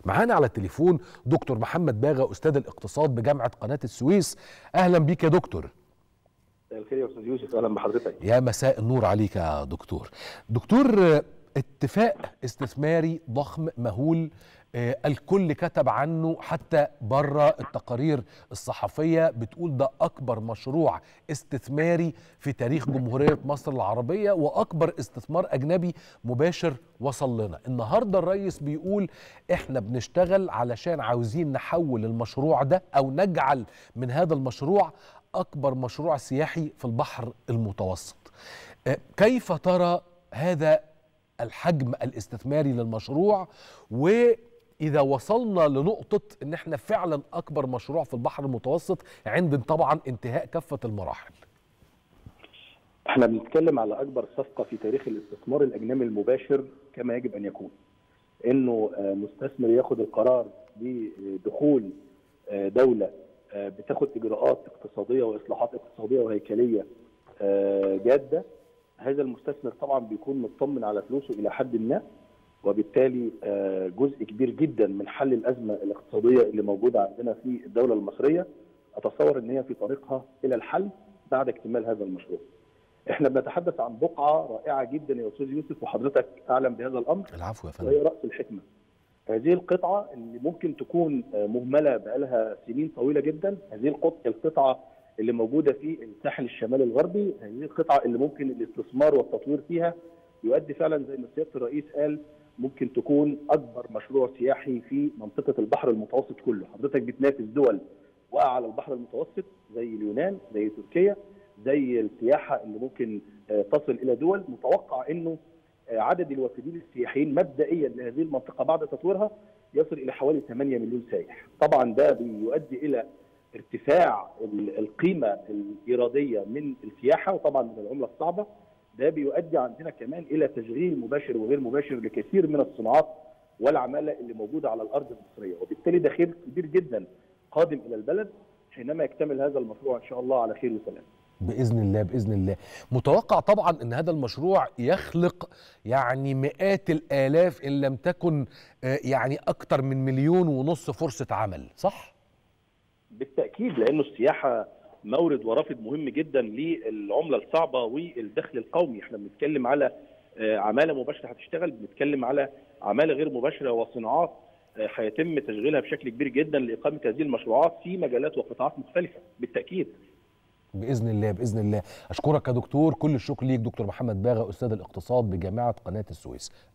معانا على التليفون دكتور محمد باغا استاذ الاقتصاد بجامعه قناه السويس اهلا بيك يا دكتور الخير يا استاذ يوسف اهلا بحضرتك يا مساء النور عليك يا دكتور دكتور اتفاق استثماري ضخم مهول آه، الكل كتب عنه حتى بره التقارير الصحفية بتقول ده أكبر مشروع استثماري في تاريخ جمهورية مصر العربية وأكبر استثمار أجنبي مباشر وصل لنا النهاردة الرئيس بيقول إحنا بنشتغل علشان عاوزين نحول المشروع ده أو نجعل من هذا المشروع أكبر مشروع سياحي في البحر المتوسط آه، كيف ترى هذا الحجم الاستثماري للمشروع واذا وصلنا لنقطه ان احنا فعلا اكبر مشروع في البحر المتوسط عند طبعا انتهاء كافه المراحل احنا بنتكلم على اكبر صفقه في تاريخ الاستثمار الاجنبي المباشر كما يجب ان يكون انه آه، مستثمر ياخد القرار بدخول آه، دوله آه، بتاخد اجراءات اقتصاديه واصلاحات اقتصاديه وهيكليه آه، جاده هذا المستثمر طبعا بيكون مطمن على فلوسه الى حد ما وبالتالي آه، جزء كبير جدا من حل الازمه الاقتصاديه اللي موجوده عندنا في الدوله المصريه اتصور ان هي في طريقها الى الحل بعد اكتمال هذا المشروع. احنا بنتحدث عن بقعه رائعه جدا يا استاذ يوسف وحضرتك اعلم بهذا الامر العفو يا وهي فندم راس الحكمه. هذه القطعه اللي ممكن تكون آه، مهمله بقالها سنين طويله جدا، هذه القط- القطعه اللي موجوده في الساحل الشمالي الغربي، هذه القطعه اللي ممكن الاستثمار والتطوير فيها يؤدي فعلا زي ما سياده الرئيس قال ممكن تكون اكبر مشروع سياحي في منطقه البحر المتوسط كله، حضرتك بتنافس دول واقعه على البحر المتوسط زي اليونان، زي تركيا، زي السياحه اللي ممكن آه، تصل الى دول متوقع انه آه، عدد الوافدين السياحيين مبدئيا لهذه المنطقه بعد تطويرها يصل الى حوالي 8 مليون سائح. طبعا ده بيؤدي الى ارتفاع ال- القيمه الايراديه من السياحه وطبعا من العمله الصعبه ده بيؤدي عندنا كمان الى تشغيل مباشر وغير مباشر لكثير من الصناعات والعماله اللي موجوده على الارض المصريه وبالتالي ده خير كبير جدا قادم الى البلد حينما يكتمل هذا المشروع ان شاء الله على خير وسلام. باذن الله باذن الله متوقع طبعا ان هذا المشروع يخلق يعني مئات الالاف ان لم تكن آه، يعني اكتر من مليون ونص فرصه عمل صح بالتاكيد لانه السياحه مورد ورافد مهم جدا للعمله الصعبه والدخل القومي احنا بنتكلم على آه، عماله مباشره هتشتغل بنتكلم على عماله غير مباشره وصناعات آه، هيتم تشغيلها بشكل كبير جدا لاقامه هذه المشروعات في مجالات وقطاعات مختلفه بالتاكيد باذن الله باذن الله اشكرك يا دكتور كل الشكر ليك دكتور محمد باغا استاذ الاقتصاد بجامعه قناه السويس